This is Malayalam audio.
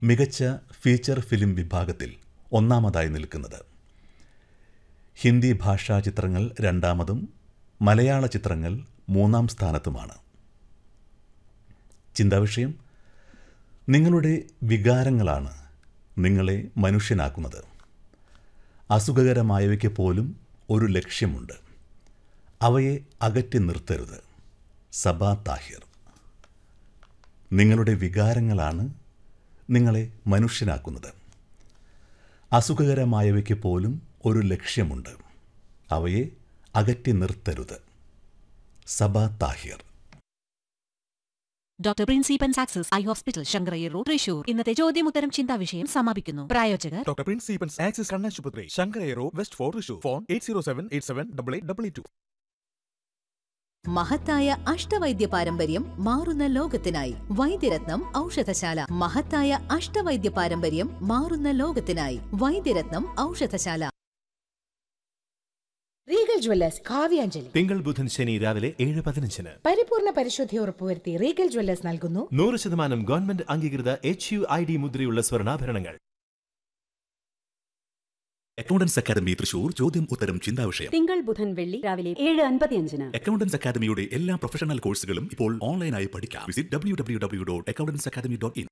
മികച്ച ഫീച്ചർ ഫിലിം വിഭാഗത്തിൽ ഒന്നാമതായി നിൽക്കുന്നത് ഹിന്ദി ഭാഷാ ചിത്രങ്ങൾ രണ്ടാമതും മലയാള ചിത്രങ്ങൾ മൂന്നാം സ്ഥാനത്തുമാണ് ചിന്താവിഷയം നിങ്ങളുടെ വികാരങ്ങളാണ് നിങ്ങളെ മനുഷ്യനാക്കുന്നത് അസുഖകരമായവയ്ക്ക് പോലും ഒരു ലക്ഷ്യമുണ്ട് അവയെ അകറ്റി നിർത്തരുത് സബാ താഹിർ നിങ്ങളുടെ വികാരങ്ങളാണ് നിങ്ങളെ മനുഷ്യനാക്കുന്നത് അസുഖകരമായവയ്ക്ക് പോലും ഒരു ലക്ഷ്യമുണ്ട് അവയെ അകറ്റി നിർത്തരുത് സബാ താഹിർ ഡോക്ടർ പ്രിൻസിപ്പൻ സാക്സസ് eye hospital Shankarayyar road Thrissur ഇന്നത്തെ ചോദ്യമുത്തരം ചിന്താവിഷയം സമാപിക്കുന്നു പ്രായോജകർ ഡോക്ടർ പ്രിൻസ് സീപ്പൻസ് ആക്സിസ് കണ്ണാശുപത്രി ശങ്കരേറോ west fort Thrissur phone eight zero seven eight seven double eight double two മഹത്തായ അഷ്ടവൈദ്യ പാരമ്പര്യം മാറുന്ന ലോകത്തിനായി വൈദ്യരത്നം ഔഷധശാല മഹത്തായ അഷ്ടവൈദ്യ പാരമ്പര്യം മാറുന്ന ലോകത്തിനായി വൈദ്യരത്നം ഔഷധശാല റീഗൽ ജ്വല്ലേഴ്സ് കാവ്യാഞ്ജലി തിങ്കൾ ബുധൻ ശനി രാവിലെ ഏഴ് പതിനഞ്ചിന് പരിപൂർണ പരിശുദ്ധി ഉറപ്പുവരുത്തി റീഗൽ ജ്വല്ലേഴ്സ് നൽകുന്നു നൂറ് ശതമാനം ഗവൺമെന്റ് അംഗീകൃത എച്ച് യു ഐ ഡി മുദ്രയുള്ള സ്വർണ്ണാഭരണങ്ങൾ അക്കൗണ്ടൻസ് അക്കാദമി തൃശൂർ ചോദ്യം ഉത്തരം ചിന്താവിഷയം തിങ്കൾ ബുധൻ വെള്ളി രാവിലെ ഏഴ് അൻപത്തിയഞ്ചിന് അക്കൗണ്ടൻസ് അക്കാദമിയുടെ എല്ലാ പ്രൊഫഷണൽ കോഴ്സുകളും ഇപ്പോൾ ഓൺലൈനായി പഠിക്കാം visit W W W dot accountants academy dot in